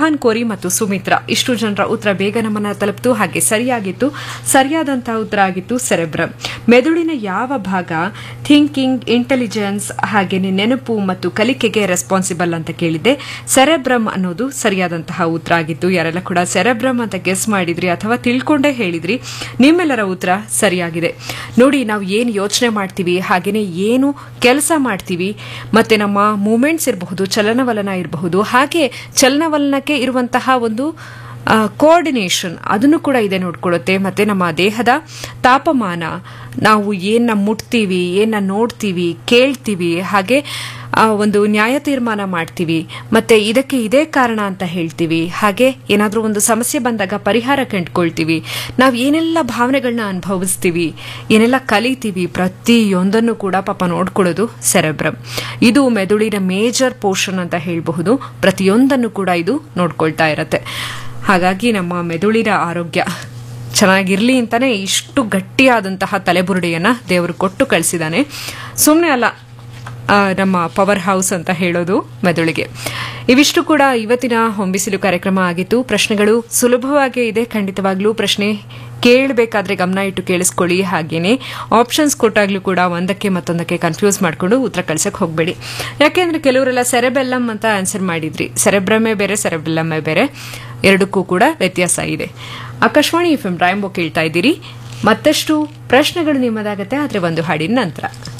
ಮೋಹನ್ ಕೋರಿ ಮತ್ತು ಸುಮಿತ್ರಾ ಇಷ್ಟು ಜನರ ಉತ್ತರ ಬೇಗ ನಮ್ಮನ್ನ ತಲುಪಿತು ಹಾಗೆ ಸರಿಯಾಗಿತ್ತು ಸರಿಯಾದಂತಹ ಉತ್ತರ ಆಗಿತ್ತು ಸೆರೆಬ್ರಮ್ ಮೆದುಳಿನ ಯಾವ ಭಾಗ ಥಿಂಕಿಂಗ್ ಇಂಟೆಲಿಜೆನ್ಸ್ ಹಾಗೇನೆ ನೆನಪು ಮತ್ತು ಕಲಿಕೆಗೆ ರೆಸ್ಪಾನ್ಸಿಬಲ್ ಅಂತ ಕೇಳಿದ್ದೆ ಸೆರೆಬ್ರಮ್ ಅನ್ನೋದು ಸರಿಯಾದಂತಹ ಉತ್ತರ ಆಗಿತ್ತು ಯಾರೆಲ್ಲ ಕೂಡ ಸೆರೆಬ್ರಮ್ ಅಂತ ಗೆಸ್ ಮಾಡಿದ್ರಿ ಅಥವಾ ತಿಳ್ಕೊಂಡೇ ಹೇಳಿದ್ರಿ ನಿಮ್ಮೆಲ್ಲರ ಉತ್ತರ ಸರಿಯಾಗಿದೆ ನೋಡಿ ನಾವು ಏನು ಯೋಚನೆ ಮಾಡ್ತೀವಿ ಹಾಗೇನೆ ಏನು ಕೆಲಸ ಮಾಡ್ತೀವಿ ಮತ್ತೆ ನಮ್ಮ ಮೂಮೆಂಟ್ಸ್ ಇರಬಹುದು ಚಲನವಲನ ಇರಬಹುದು ಹಾಗೆ ಚಲನವಲನಕ್ಕೆ ಇರುವಂತಹ ಒಂದು ಕೋಆರ್ಡಿನೇಷನ್ ಅದನ್ನು ಕೂಡ ಇದೆ ನೋಡ್ಕೊಳ್ಳುತ್ತೆ ಮತ್ತೆ ನಮ್ಮ ದೇಹದ ತಾಪಮಾನ ನಾವು ಏನ ಮುಟ್ತೀವಿ ಏನ ನೋಡ್ತೀವಿ ಕೇಳ್ತೀವಿ ಹಾಗೆ ಆ, ಒಂದು ನ್ಯಾಯ ತೀರ್ಮಾನ ಮಾಡ್ತೀವಿ ಮತ್ತೆ ಇದಕ್ಕೆ ಇದೇ ಕಾರಣ ಅಂತ ಹೇಳ್ತೀವಿ ಹಾಗೆ ಏನಾದರೂ ಒಂದು ಸಮಸ್ಯೆ ಬಂದಾಗ ಪರಿಹಾರ ಕಂಡುಕೊಳ್ತೀವಿ ನಾವು ಏನೆಲ್ಲ ಭಾವನೆಗಳನ್ನ ಅನುಭವಿಸ್ತೀವಿ ಏನೆಲ್ಲ ಕಲಿತೀವಿ ಪ್ರತಿಯೊಂದನ್ನು ಕೂಡ ಪಾಪ ನೋಡ್ಕೊಳ್ಳೋದು ಸೆರೆಬ್ರಮ್ ಇದು ಮೆದುಳಿನ ಮೇಜರ್ ಪೋರ್ಷನ್ ಅಂತ ಹೇಳಬಹುದು ಪ್ರತಿಯೊಂದನ್ನು ಕೂಡ ಇದು ನೋಡ್ಕೊಳ್ತಾ ಇರತ್ತೆ ಹಾಗಾಗಿ ನಮ್ಮ ಮೆದುಳಿನ ಆರೋಗ್ಯ ಚೆನ್ನಾಗಿರ್ಲಿ ಅಂತಾನೆ ಇಷ್ಟು ಗಟ್ಟಿಯಾದಂತಹ ತಲೆಬುರುಡೆಯನ್ನ ದೇವರು ಕೊಟ್ಟು ಕಳಿಸಿದಾನೆ ಸುಮ್ಮನೆ ಅಲ್ಲ ಆ, ನಮ್ಮ ಪವರ್ ಹೌಸ್ ಅಂತ ಹೇಳೋದು ಮೆದುಳಿಗೆ ಇವಿಷ್ಟು ಕೂಡ ಇವತ್ತಿನ ಹೊಂಬಿಸಿಲು ಕಾರ್ಯಕ್ರಮ ಆಗಿತ್ತು ಪ್ರಶ್ನೆಗಳು ಸುಲಭವಾಗೇ ಇದೆ ಖಂಡಿತವಾಗ್ಲೂ ಪ್ರಶ್ನೆ ಕೇಳಬೇಕಾದ್ರೆ ಗಮನ ಇಟ್ಟು ಕೇಳಿಸ್ಕೊಳ್ಳಿ ಹಾಗೇನೆ ಆಪ್ಷನ್ಸ್ ಕೊಟ್ಟಾಗ್ಲೂ ಕೂಡ ಒಂದಕ್ಕೆ ಮತ್ತೊಂದಕ್ಕೆ ಕನ್ಫ್ಯೂಸ್ ಮಾಡ್ಕೊಂಡು ಉತ್ತರ ಕಳ್ಸಕ್ ಹೋಗಬೇಡಿ ಯಾಕೆಂದ್ರೆ ಕೆಲವರೆಲ್ಲ ಸೆರೆಬೆಲ್ಲಮ್ ಅಂತ ಆನ್ಸರ್ ಮಾಡಿದ್ರಿ ಸೆರೆಬ್ರಮೇ ಬೇರೆ ಸೆರೆಬೆಲ್ಲಮ್ಮೇ ಬೇರೆ ಎರಡಕ್ಕೂ ಕೂಡ ವ್ಯತ್ಯಾಸ ಇದೆ ಆಕಾಶವಾಣಿ ಎಫ್ ಎಂ ರಾಯಂಬೋ ಕೇಳ್ತಾ ಇದ್ದೀರಿ ಮತ್ತಷ್ಟು ಪ್ರಶ್ನೆಗಳು ನಿಮ್ಮದಾಗತ್ತೆ ಆದ್ರೆ ಒಂದು ಹಾಡಿನ ನಂತರ